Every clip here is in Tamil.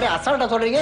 மாதிரி அசால்ட்டா சொல்றீங்க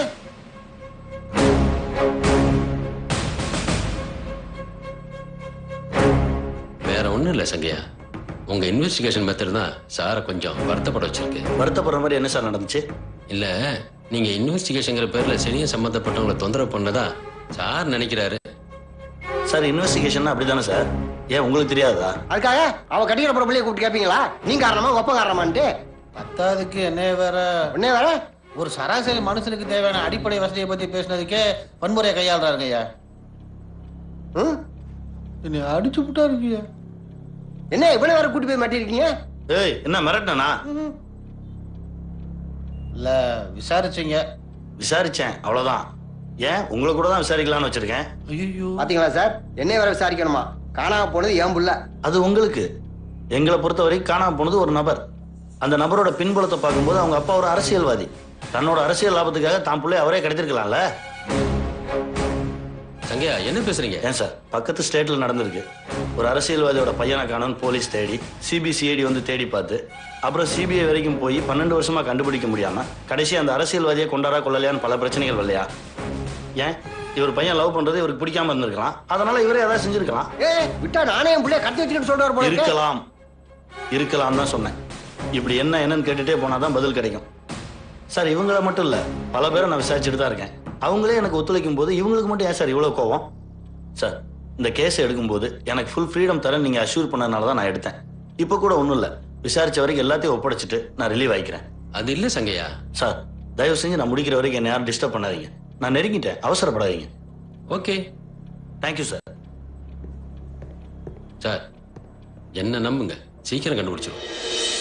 வேற ஒண்ணும் இல்ல சங்கையா உங்க இன்வெஸ்டிகேஷன் மெத்தட் தான் சாரை கொஞ்சம் வருத்தப்பட வச்சிருக்கு வருத்தப்படுற மாதிரி என்ன சார் நடந்துச்சு இல்ல நீங்க இன்வெஸ்டிகேஷன்ங்கிற பேர்ல சனியை சம்பந்தப்பட்டவங்களை தொந்தரவு பண்ணதா சார் நினைக்கிறாரு சார் இன்வெஸ்டிகேஷன் அப்படிதானே சார் ஏன் உங்களுக்கு தெரியாதா அதுக்காக அவ கட்டிக்கிற போற பிள்ளைய கூப்பிட்டு கேட்பீங்களா நீ காரணமா ஒப்ப காரணமான்ட்டு பத்தாவதுக்கு என்ன வேற உடனே வேற ஒரு சராசரி மனுஷனுக்கு தேவையான அடிப்படை வசதியை பத்தி பேசுனதுக்கே வன்முறையை கையாளுறாருங்க ஐயா ம்? என்னை அடிச்சு விட்டாருங்க ஐயா என்ன இவ்வளவு வேற கூட்டி போய் மாட்டிருக்கீங்க ஏய் என்ன மிரட்டினா இல்ல விசாரிச்சீங்க விசாரிச்சேன் அவ்வளவுதான் ஏன் உங்களை கூட தான் விசாரிக்கலாம்னு வச்சிருக்கேன் ஐயோ பாத்தீங்களா சார் என்னைய வேற விசாரிக்கணுமா காணாம போனது ஏன் புள்ள அது உங்களுக்கு எங்களை பொறுத்த வரைக்கும் காணாம போனது ஒரு நபர் அந்த நபரோட பின்புலத்தை பார்க்கும்போது அவங்க அப்பா ஒரு அரசியல்வாதி தன்னோட அரசியல் லாபத்துக்காக தான் பிள்ளை அவரே கிடைத்திருக்கலாம்ல சங்கையா என்ன பேசுறீங்க ஏன் சார் பக்கத்து ஸ்டேட்ல நடந்திருக்கு ஒரு அரசியல்வாதியோட பையனை காணும் போலீஸ் தேடி சிபிசிஐடி வந்து தேடி பார்த்து அப்புறம் சிபிஐ வரைக்கும் போய் பன்னெண்டு வருஷமா கண்டுபிடிக்க முடியாம கடைசி அந்த அரசியல்வாதியை கொண்டாடா கொள்ளலையான்னு பல பிரச்சனைகள் வரலையா ஏன் இவர் பையன் லவ் பண்றது இவருக்கு பிடிக்காம இருந்திருக்கலாம் அதனால இவரே ஏதாவது செஞ்சிருக்கலாம் ஏ விட்டா நானே என் பிள்ளைய கடத்தி வச்சுக்கிட்டு சொல்றாரு போல இருக்கு. இருக்கலாம் இருக்கலாம் தான் சொன்னேன் இப்படி என்ன என்னன்னு கேட்டுட்டே போனாதான் பதில் கிடைக்கும் சார் இவங்கள மட்டும் இல்ல பல பேரை நான் விசாரிச்சுட்டு தான் இருக்கேன் அவங்களே எனக்கு ஒத்துழைக்கும் போது இவங்களுக்கு மட்டும் ஏன் சார் இவ்வளவு கோவம் சார் இந்த கேஸ் எடுக்கும்போது எனக்கு ஃபுல் ஃப்ரீடம் தர நீங்க அஷ்யூர் பண்ணதுனால தான் நான் எடுத்தேன் இப்போ கூட ஒண்ணும் இல்ல விசாரிச்ச வரைக்கும் எல்லாத்தையும் ஒப்படைச்சிட்டு நான் ரிலீவ் ஆயிக்கிறேன் அது இல்ல சங்கையா சார் தயவு செஞ்சு நான் முடிக்கிற வரைக்கும் என்ன யாரும் டிஸ்டர்ப் பண்ணாதீங்க நான் நெருங்கிட்டேன் அவசரப்படாதீங்க ஓகே தேங்க்யூ சார் சார் என்ன நம்புங்க சீக்கிரம் கண்டுபிடிச்சிடும்